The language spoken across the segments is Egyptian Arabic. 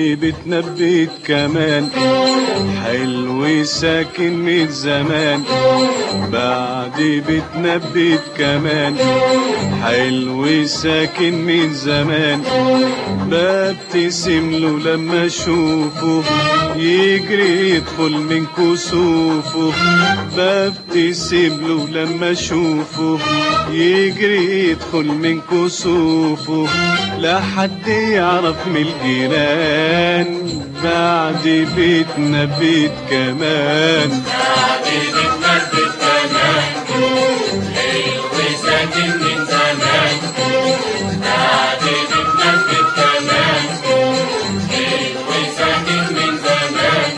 بيتنا بيت كمان حلو ساكن من زمان بعد بيتنا بيت كمان حلو ساكن من زمان ببتسم له لما اشوفه يجري يدخل من كسوفه ببتسم له لما اشوفه يجري يدخل من كسوفه لا حد يعرف من الجيران بعد بيتنا بيت كمان بعد بيتنا بيت كمان حلو ساكن من زمان بعد بيتنا بيت كمان حلو ساكن من زمان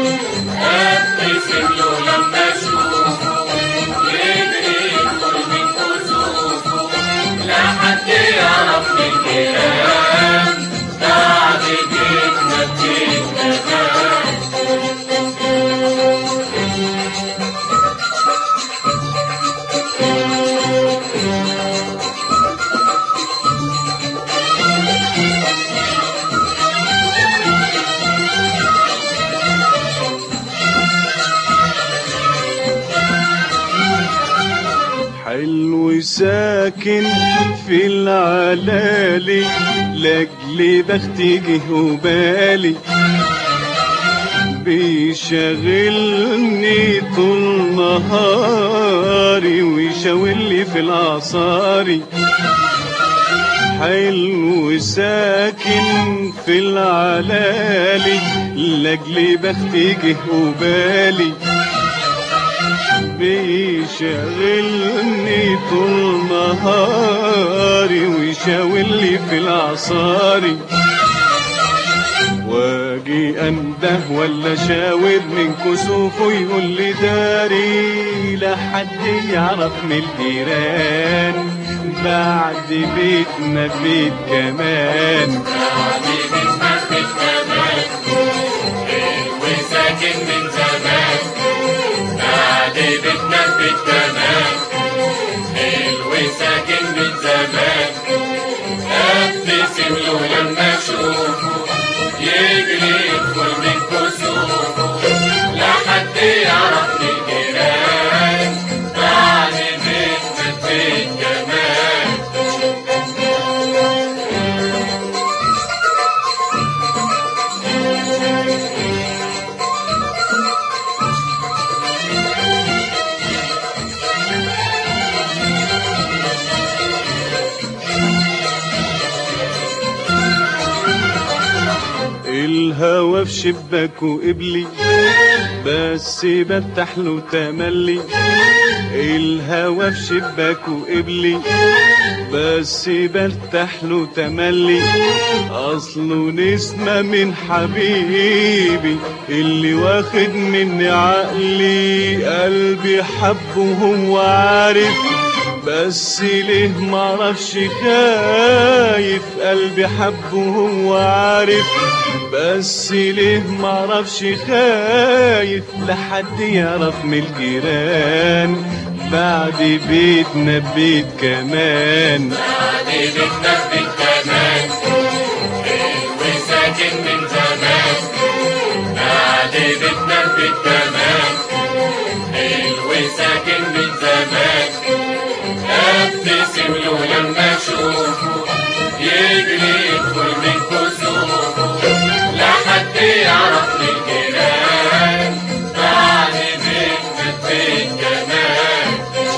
ابتسم له لما اشوفه يجري يدخل من كسوفه لا حد يعرف من الكلام بعد بيتنا بيت كمان حلو ساكن في العلالي لاجل بختي جه وبالي بيشغلني طول نهاري ويشاولي في العصاري حلو ساكن في العلالي لاجل بختي جه وبالي بيشغلني طول نهاري ويشاولي في العصاري واجي انده ولا شاور من كسوفه يقول لي داري لا حد يعرف من الجيران بعد بيتنا بيت كمان بعد بيتنا بيت كمان حلو ساكن من زمان بعد بيتنا بيت كمان حلو ساكن من زمان ابتسم له لما اشوفه يجري يدخل من كسوفه لا حد يعرف من الجيران بعد بيتنا بيت كمان الهوى في شباكه قبلي بس بفتح له تملي الهوى في شباكه قبلي بس بفتح له تملي اصله نسمة من حبيبي اللي واخد مني عقلي قلبي حبه وهو عارف بس ليه معرفش خايف قلبي حبه وهو عارف بس ليه معرفش خايف لحد يعرف من الجيران بعد بيتنا بيت كمان بعد بيتنا بيت كمان حلو ساكن من زمان بعد بيتنا بيت كمان حلو ساكن من زمان ابتسم له لما اشوفه يجري يدخل من كسوفه لا حد يعرف من الجيران بعد بيتنا بيت كمان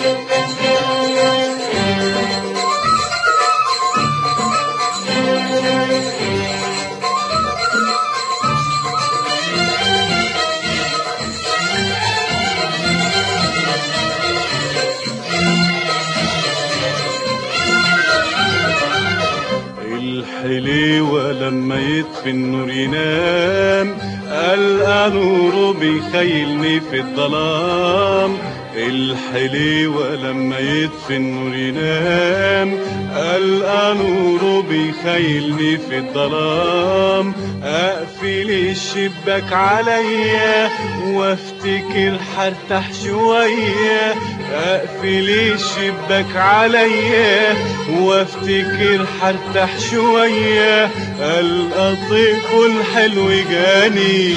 الحليوة لما يطفي النور ينام ألقى نوره بيخيلني في الظلام الحليوة لما يطفي النور ينام ألقى نوره بيخيلني في الظلام أقفل الشباك عليا وافتكر حرتاح شوية أقفل الشباك عليا وافتكر حرتاح شوية ألقى طيفه الحلو جاني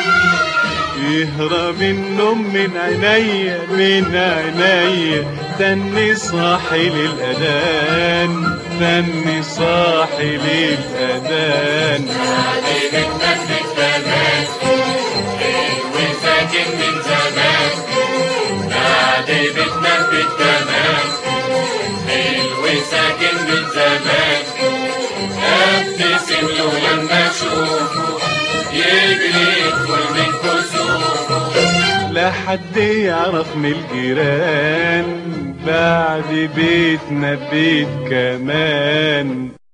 يهرب النوم من عينيا من عينيا تني صاحي للأذان تني صاحي للأذان بعد بتنفذ كمان حلو ساكن من زمان بعد بتنفذ كمان حلو ساكن من زمان ابتسم له لما اشوفه يجري يدخل من كسوفه لا حد يعرف من الجيران بعد بيتنا بيت كمان